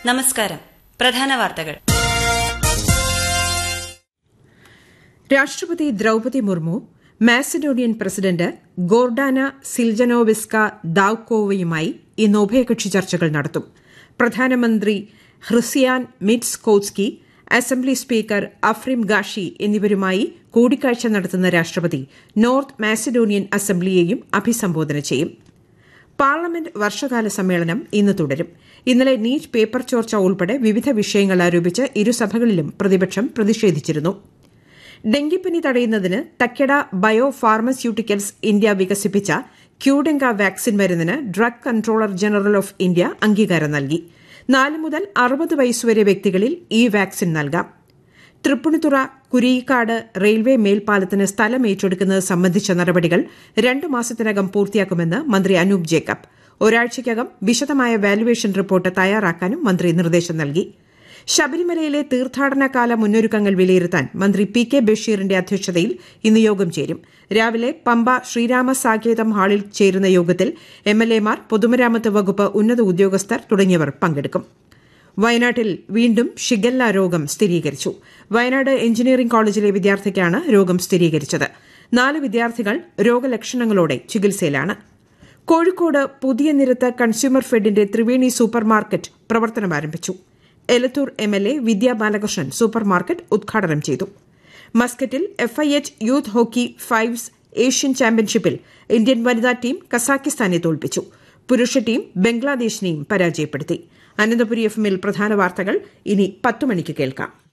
നമസ്കാരം പ്രധാന വാർത്തകൾ രാഷ്ട്രപതി Draupadi Murmu Macedonian president Gordana Siljanovska ദാവ്കോവയുമായി ഇന്ന് ഉഭയകക്ഷി ചർച്ചകൾ നടത്തും പ്രധാനമന്ത്രി Hristijan Mickoski assembly speaker Afrim Gashi എന്നിവരുമായി കൂടിക്കാഴ്ച നടത്തുന്ന രാഷ്ട്രപതി നോർത്ത് മാസിഡോണിയൻ അസംബ്ലിയെയും അഭിസംബോധന ചെയ്യും പാർലമെന്റ് വർഷകാല സമ്മേളനം ഇന്ന് തുടരും ഇന്നലെ നീറ്റ് പേപ്പർ ചോർച്ച ഉൾപ്പെടെ വിവിധ വിഷയങ്ങൾ ആരോപിച്ച് ഇരുസഭകളിലും പ്രതിപക്ഷം പ്രതിഷേധിച്ചിരുന്നു ഡെങ്കിപ്പനി തടയുന്നതിന് തക്കെട ബയോ ഫാർമസ്യൂട്ടിക്കൽസ് ഇന്ത്യ വികസിപ്പിച്ച ക്യൂഡെങ്ക വാക്സിൻ മരുന്നിന് drug controller general of India അംഗീകാരം നൽകി നാല് മുതൽ അറുപത് വയസ്സുവരെ വ്യക്തികളിൽ ഈ വാക്സിൻ നൽകാം തൃപ്പൂണിത്തുറ കുരിയിക്കാട് റെയിൽവേ മേൽപ്പാലത്തിന് സ്ഥലം ഏറ്റെടുക്കുന്നത് സംബന്ധിച്ച നടപടികൾ രണ്ടു മാസത്തിനകം പൂർത്തിയാക്കുമെന്ന് മന്ത്രി അനൂപ് ജേക്കബ് ഒരാഴ്ചയ്ക്കകം വിശദമായ വാലുവേഷൻ റിപ്പോർട്ട് തയ്യാറാക്കാനും മന്ത്രി നിർദ്ദേശം നൽകി ശബരിമലയിലെ തീർത്ഥാടനകാല മുന്നൊരുക്കങ്ങൾ വിലയിരുത്താൻ മന്ത്രി പി കെ ബഷീറിന്റെ അധ്യക്ഷതയിൽ ഇന്ന് യോഗം ചേരും രാവിലെ പമ്പ ശ്രീരാമ സാകേതം ഹാളിൽ ചേരുന്ന യോഗത്തിൽ എംഎൽഎമാർ പൊതുമരാമത്ത് വകുപ്പ് ഉന്നത ഉദ്യോഗസ്ഥർ തുടങ്ങിയവർ പങ്കെടുക്കും വയനാട്ടിൽ വീണ്ടും ഷിഗല്ല രോഗം സ്ഥിരീകരിച്ചു വയനാട് എഞ്ചിനീയറിംഗ് കോളേജിലെ വിദ്യാർത്ഥിക്കാണ് രോഗം സ്ഥിരീകരിച്ചത് നാല് വിദ്യാർത്ഥികൾ രോഗലക്ഷണങ്ങളോടെ ചികിത്സയിലാണ് കോഴിക്കോട് പുതിയ നിരത്ത് കൺസ്യൂമർ ഫെഡിന്റെ ത്രിവേണി സൂപ്പർ മാർക്കറ്റ് പ്രവർത്തനം ആരംഭിച്ചു Elathur M L A Vidya Balakrishnan super market ഉദ്ഘാടനം ചെയ്തു മസ്കറ്റിൽ FIH youth hockey fives Asian ചാമ്പ്യൻഷിപ്പിൽ ഇന്ത്യൻ വനിതാ ടീം കസാക്കിസ്ഥാനെ തോൽപ്പിച്ചു പുരുഷ ടീം ബംഗ്ലാദേശിനെയും പരാജയപ്പെടുത്തി അനന്തപുരി എഫ് എമ്മിൽ പ്രധാന വാർത്തകൾ ഇനി പത്തു മണിക്ക് കേൾക്കാം